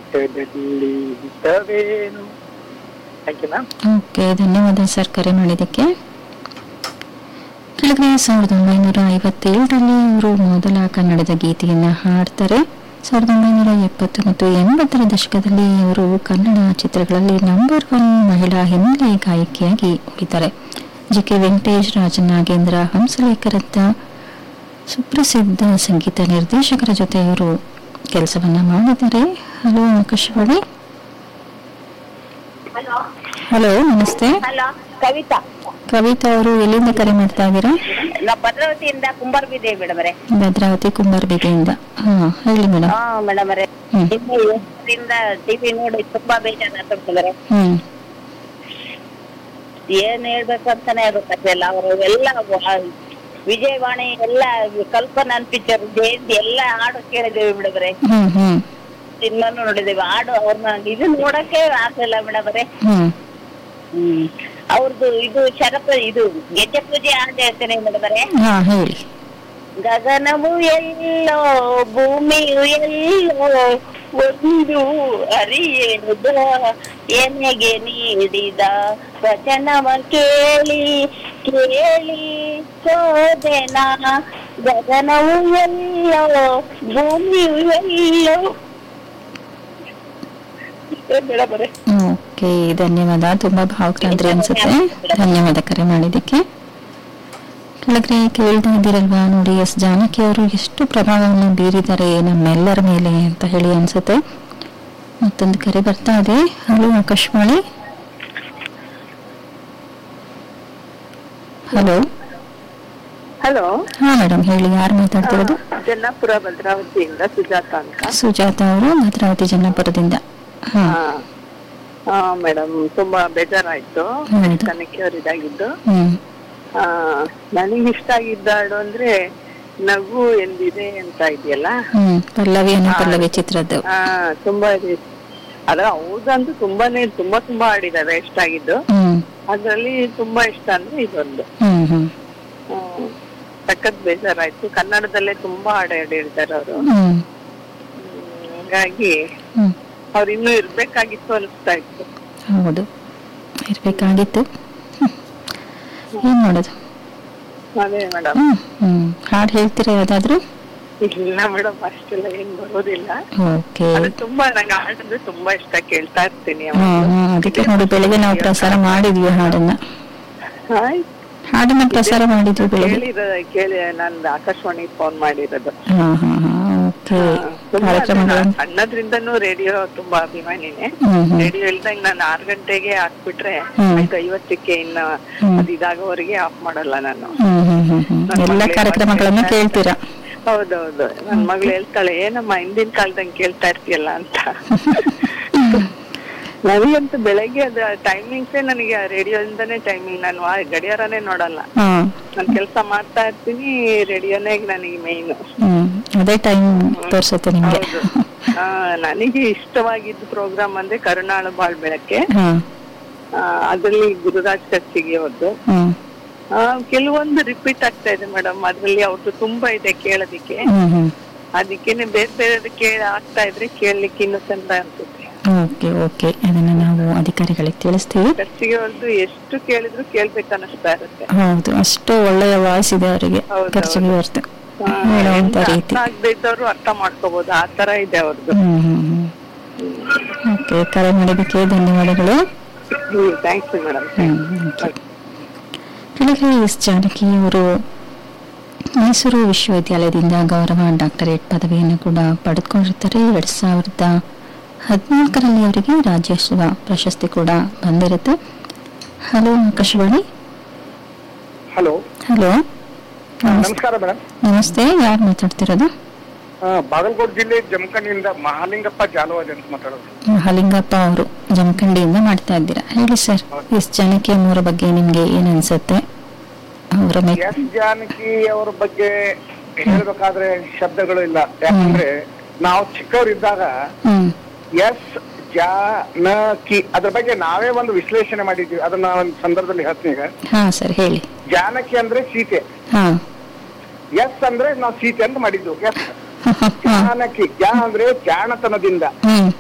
ಬೆಟ್ಟದಲ್ಲಿ ಹಿತವೇನು thank you ma'am okay ಧನ್ಯವಾದ ಸರ್ ಕರೆ ಮಾಡಿದ್ದಕ್ಕೆ ಕೆಳಗಡೆ ಸಾವಿರದ ಒಂಬೈನೂರ ಐವತ್ತೇಳರಲ್ಲಿ ಇವರು ಮೊದಲ ಕನ್ನಡದ ಗೀತೆಯನ್ನು ಹಾಡ್ತಾರೆ ಸಾವಿರದ ಒಂಬೈನೂರ ಎಪ್ಪತ್ತು ಮತ್ತು ಎಂಬತ್ತರ ದಶಕದಲ್ಲಿ ಇವರು ಕನ್ನಡ ಚಿತ್ರಗಳಲ್ಲಿ ನಂಬರ್ ಒನ್ ಮಹಿಳಾ ಹಿನ್ನೆಲೆ ಗಾಯಕಿಯಾಗಿ ಉಳಿತಾರೆ ಜಿ ಕೆ ವೆಂಕಟೇಶ್ ರಾಜನಾಗೇಂದ್ರ ಹಂಸಲೇಖರಂತ ಸುಪ್ರಸಿದ್ಧ ಸಂಗೀತ ನಿರ್ದೇಶಕರ ಜೊತೆ ಇವರು ಕೆಲಸವನ್ನ ಮಾಡಿದ್ದಾರೆ ಹಲೋ ಆಕಾಶವಾಣಿ ಹಲೋ ನಮಸ್ತೆ ಹಲೋ ಕವಿತಾ ಕವಿತಾ ಅವರು ಎಲ್ಲಿಂದ ಕರೆ ಮಾಡ್ತಾ ಇದ್ದೀರಾ ನಾ ಭದ್ರಾವತಿಯಿಂದ ಕುಂಬಾರಬಿದ್ದೇವೆ ಮೇಡಮರೇ ಭದ್ರಾವತಿ ಕುಂಬಾರಬೇಟೆಯಿಂದ ಹಾ ಹೇಳಿ ಮೇಡಮ್ ಹಾ ಮೇಡಮರೇ ಹ್ಮ್. ನಿಮ್ಮ ಹೆಸರಿಂದ ಟಿವಿ ನೋಡಿ ತುಂಬಾ ಬೇಜಾರಾಗ್ತದೆ ಮೇಡಮರೇ ಹ್ಮ್ ಏನ್ ಹೇಳ್ಬೇಕು ಅಂತಾನೆ ಗೊತ್ತಾಗ್ತಿಲ್ಲ ಅವರು ಎಲ್ಲ ವ- ವಿಜಯವಾಣಿ ಎಲ್ಲ ಕಲ್ಪನಾ ಪಿಕ್ಚರ್ ಜಯಂತಿ ಎಲ್ಲ ಹಾಡು ಕೇಳಿದ್ದೇವೆ ಮೇಡಮರೇ ಹ್ಮ್ ಹ್ಮ್ ಸಿನಿಮಾನು ನೋಡಿದ್ದೇವೆ ಹಾಡು ಅವ್ರನ್ನ ಇದು ನೋಡಕ್ಕೆ ಆಗ್ಲಿಲ್ಲ ಮೇಡಮರೇ ಹ್ಮ್ ಹ್ಮ್ ಅವ್ರದ್ದು ಇದು ಶರತ್ ಇದು ಗೆಜ್ಜೆ ಪೂಜೆ ಹಾಡು ಹೇಳ್ತೇನೆ ಮೇಡಮರೇ ಹಾ ಹೇಳಿ ಗಗನವು ಎಲ್ಲೋ ಭೂಮಿಯು ಎಲ್ಲೋ ಒಂದು ಅರಿಯದ ಎನೆಗೆ ನೀಡಿದ ವಚನವ ಕೇಳಿ ಕೇಳಿ ಸೋದೆನ ಗಗನವು ಎಲ್ಲೋ ಭೂಮಿಯು ಎಲ್ಲೋ ಮೇಡಮರೇ ಓಕೆ ಧನ್ಯವಾದ ತುಂಬಾ ಭಾವಕ್ರಾಂತಿ ಅನ್ಸುತ್ತೆ ಧನ್ಯವಾದ ಕರೆ ಮಾಡಿದ್ದಕ್ಕೆ ಕೆಳಗಡೆ ಕೇಳ್ತಾ ಇದ್ದೀರಲ್ವಾ ನೋಡಿ ಎಸ್ ಜಾನಕಿ ಅವರು ಎಷ್ಟು ಪ್ರಭಾವವನ್ನು ಬೀರಿದ್ದಾರೆ ನಮ್ಮೆಲ್ಲರ ಮೇಲೆ ಅಂತ ಹೇಳಿ ಅನ್ಸುತ್ತೆ ಮತ್ತೊಂದು ಕರೆ ಬರ್ತಾ ಇದೆ ಹಲೋ ಆಕಾಶವಾಣಿ ಹಲೋ ಹಲೋ ಹಾ ಮೇಡಮ್ ಹೇಳಿ ಯಾರು ಮಾತಾಡ್ತಿರೋದು ಜನ್ನಾಪುರ ಭದ್ರಾವತಿಯಿಂದ ಸುಜಾತ ಅಂತ ಸುಜಾತ ಅವರು ಭದ್ರಾವತಿ ಜನ್ನಪುರದಿಂದ ಹಾ ಹಾ ಮೇಡಮ್ ತುಂಬಾ ಬೇಜಾರಾಯ್ತು ಹೌದು. ತನಿಖೆ ಅವ್ರು ಇದಾಗಿದ್ದು ಹ್ಮ್ ಆ ನನಗೆ ಇಷ್ಟ ಆಗಿದ್ದ ಹಾಡು ಅಂದ್ರೆ ನಗು ಎಂದಿದೆ ಅಂತ ಇದೆಯಲ್ಲ ಹ್ಮ್ ಪಲ್ಲವಿ ಅನ್ನೋ ಹಾ. ಪಲ್ಲವಿ ಚಿತ್ರದ್ದು ಆ ತುಂಬಾ ಇದೆ ಅದ್ರ ಅವ್ರದಂತೂ ತುಂಬಾನೇ ತುಂಬಾ ತುಂಬಾ ಹಾಡಿದಾವೆ ಇಷ್ಟ ಆಗಿದ್ದು ಹ್ಮ್ ಅದ್ರಲ್ಲಿ ತುಂಬಾ ಇಷ್ಟ ಅಂದ್ರೆ ಇದೊಂದು ಹ್ಮ್ ಹ್ಮ್ ಹ್ಮ್. ಸಖತ್ ಬೇಜಾರಾಯ್ತು ಕನ್ನಡದಲ್ಲೇ ತುಂಬಾ ಹಾಡು ಹೇಳಿರ್ತಾರೆ ಅವರು ಹ್ಮ್ ಹಂಗಾಗಿ ಹ್ಮ್ ಅವ್ರು ಇನ್ನೂ ಇರ್ಬೇಕಾಗಿತ್ತು ಅನಿಸ್ತಾ ಇತ್ತು ಹೌದು ಇರ್ಬೇಕಾಗಿತ್ತು ಹ್ಮ್. ಏನ್ ಮಾಡೋದು ಅದೇ ಮೇಡಮ್ ಹ್ಮ್ ಹ್ಮ್ ಹಾಡು ಹೇಳ್ತೀರಾ ಯಾವ್ದಾದ್ರು ಇಲ್ಲ ಮೇಡಮ್ ಅಷ್ಟೆಲ್ಲ ಏನ್ ಬರೋದಿಲ್ಲ ಓಕೆ ಅದು ತುಂಬಾ ನಂಗೆ ಹಾಡಂದ್ರೆ ತುಂಬಾ ಇಷ್ಟ ಕೇಳ್ತಾ ಇರ್ತೀನಿ ಹಾ ಯಾವಾಗ್ಲೂ. ಹಾ ಅದಕ್ಕೆ ನೋಡಿ ಬೆಳಗ್ಗೆ ನಾವು ಪ್ರಸಾರ ಮಾಡಿದ್ವಿ ಹಾಡನ್ನ ಆಯ್ತು. ಹಾಡನ್ನ ಪ್ರಸಾರ ಮಾಡಿದ್ವಿ ಬೆಳಗ್ಗೆ ಕೇಳಿರ ಕೇಳಿ ನಂದು ಆಕಾಶವಾಣಿ ಫೋನ್ ಮಾಡಿರೋದು ಹಾ ಹಾ ಹಾ ಓಕೆ ಹಾ, ತುಂಬಾ ಕಾರ್ಯಕ್ರಮಗಳು ನಾನು ಸಣ್ಣದ್ರಿಂದನೂ ರೇಡಿಯೋ ತುಂಬಾ ಅಭಿಮಾನಿನೇ ಹ್ಮ್ ಹ್ಮ್ ರೇಡಿಯೋ ಇಲ್ದಂಗ್ ನಾನು ಆರ್ ಗಂಟೆಗೆ ಹಾಕ್ಬಿಟ್ರೆ ಹ್ಮ್. ಐದು ಐವತ್ತಕ್ಕೆ ಇನ್ನ ಹ್ಮ್. ಅದ್ ಇದಾಗೋವರೆಗೆ ಆಫ್ ಮಾಡಲ್ಲ ನಾನು ಹ್ಮ್ ಹ್ಮ್ ಹ್ಮ್ ಹ್ಮ್ ನನ್ ಎಲ್ಲ ಮಗ್ಳು ಕಾರ್ಯಕ್ರಮಗಳನ್ನ ಯಾವಾಗ ಕೇಳ್ತೀರಾ ಹೌದೌದು ನನ್ ಮಗಳು ಹೇಳ್ತಾಳೆ ಏನಮ್ಮ ಹಿಂದಿನ ಕಾಲದಂಗ್ ಕೇಳ್ತಾ ಇರ್ತೀಯಲ್ಲ ಅಂತ ನನಗಂತೂ ಬೆಳಗ್ಗೆ ಅದ ಟೈಮಿಂಗ್ಸೇ ನನಗೆ ರೇಡಿಯೋದಿಂದನೇ ಟೈಮಿಂಗ್ ನಾನು ಆ ಗಡಿಯಾರನೇ ನೋಡಲ್ಲ ಹಾ ನಾನು ಕೆಲಸ ಮಾಡ್ತಾ ಇರ್ತೀನಿ ರೇಡಿಯೋನೇ ನನಗೆ ಮೇಯ್ನು ಹ್ಮ್ ಅದೇ ಟೈಮ್ ತೋರ್ಸುತ್ತೆ ನಿಮ್ಗೆ ಹೌದು ಆ, ನನಗೆ ಇಷ್ಟವಾಗಿದ್ದ ಪ್ರೋಗ್ರಾಮ್ ಅಂದ್ರೆ ಕರುಣಾಳು ಬಾಳ್ ಬೆಳಕೆ ಹಾ ಆ, ಅದ್ರಲ್ಲಿ ಗುರುರಾಜ್ ಕರ್ಚಿಗೆ ಅವ್ರದ್ದು ಹ್ಮ್ ಆ, ಕೆಲವೊಂದು ರಿಪೀಟ್ ಆಗ್ತಾ ಇದೆ ಮೇಡಮ್ ಅದ್ರಲ್ಲಿ ಅವ್ರದ್ದು ತುಂಬಾ ಇದೆ ಕೇಳೋದಿಕ್ಕೆ ಹ್ಮ್ ಹ್ಮ್ ಅದಕ್ಕೇನೆ ಬೇರೆ ಬೇರೆ ಕೇಳ ಆಗ್ತಾ ಇದ್ರೆ ಕೇಳಲಿಕ್ಕೆ ಇನ್ನೂ ಚಂದ ಅನ್ಸುತ್ತೆ ಓಕೆ ಓಕೆ ಅದನ್ನ ನಾವು ಅಧಿಕಾರಿಗಳಿಗೆ ತಿಳಿಸ್ತೀವಿ ಖರ್ಚಿಗೆ ಅವ್ರದ್ದು ಎಷ್ಟು ಕೇಳಿದ್ರು ಕೇಳ್ಬೇಕು ಅನ್ನಿಸ್ತಾ ಇರುತ್ತೆ ಹೌದು ಅಷ್ಟು ಒಳ್ಳೆಯ ವಾಯ್ಸ್ ಇದೆ ಅವರಿಗೆ ಹೌದು, ಖರ್ಚಿಗೆ ಹೊರ್ತು ಆ, ಹೇಳುವಂತ ಅರ್ಥ ರೀತಿ ಆಗದೆ ಇದ್ದವ್ರು ಅರ್ಥ ಮಾಡ್ಕೋಬಹುದು ಆ ತರ ಇದೆ ಅವ್ರದ್ದು ಹ್ಮ್ ಹ್ಮ್ ಹ್ಮ್ ಓಕೆ ಕರೆ ಮಾಡಿದ್ದಕ್ಕೆ ಧನ್ಯವಾದಗಳು hmm thanks madam hmm okay ಕೆಳಗೆ ಎಸ್ ಜಾನಕಿ ಅವರು ಮೈಸೂರು ವಿಶ್ವವಿದ್ಯಾಲಯದಿಂದ ಗೌರವ ಡಾಕ್ಟರೇಟ್ ಪದವಿಯನ್ನು ಕೂಡ ಪಡೆದುಕೊಂಡಿರ್ತಾರೆ ಎರಡ್ ಸಾವಿರದ ಹದಿನಾಲ್ಕರಲ್ಲಿ ಅವರಿಗೆ ರಾಜ್ಯೋತ್ಸವ ಪ್ರಶಸ್ತಿ ಕೂಡ ಬಂದಿರುತ್ತೆ ಹಲೋ ಆಕಾಶವಾಣಿ ಹಲೋ ಹಲೋ ನಮಸ್ತೆ ನಮಸ್ಕಾರ ಮೇಡಮ್ ನಮಸ್ತೆ ಯಾರು ಮಾತಾಡ್ತಿರೋದು ಬಾಗಲಕೋಟೆ ಜಿಲ್ಲೆ ಜಮಖಂಡಿಯಿಂದ ಮಹಾಲಿಂಗಪ್ಪ ಜಾಲವಾದಿ ಅಂತ ಮಾತಾಡೋದು ಹಲಿಂಗಪ್ಪ ಅವರು ಜಮಖಂಡಿಯಿಂದ ಮಾಡ್ತಾ ಇದ್ದೀರಾ ಹೇಳಿ ಸರ್ ಎಸ್ ಜಾನಕಿ ಅವರ ಬಗ್ಗೆ ನಿಮ್ಗೆ ಏನ್ ಅನ್ಸುತ್ತೆ ಅವರ ಮೆ ಎಸ್ ಜಾನಕಿ ಅವರ ಬಗ್ಗೆ ಹೇಳ್ಬೇಕಾದ್ರೆ ಶಬ್ದಗಳು ಇಲ್ಲ ಯಾಕಂದ್ರೆ ನಾವು ಚಿಕ್ಕವರಿದ್ದಾಗ ಹ್ಮ್ ಎಸ್ ಜಾನಕಿ ಅದ್ರ ಬಗ್ಗೆ ನಾವೇ ಒಂದು ವಿಶ್ಲೇಷಣೆ ಮಾಡಿದ್ವಿ ಅದನ್ನ ಒಂದು ಸಂದರ್ಭದಲ್ಲಿ ಹೇಳ್ತೀನಿ ಈಗ ಹಾ ಸರ್ ಹೇಳಿ ಜಾನಕಿ ಅಂದ್ರೆ ಸೀತೆ ಹಾ ಎಸ್ ಅಂದ್ರೆ ನಾವು ಸೀತೆ ಅಂತ ಮಾಡಿದ್ವು ಎಸ್ ಹಾ ಜಾನಕಿ ಜಾ ಅಂದ್ರೆ ಜಾಣತನದಿಂದ ಹ್ಮ್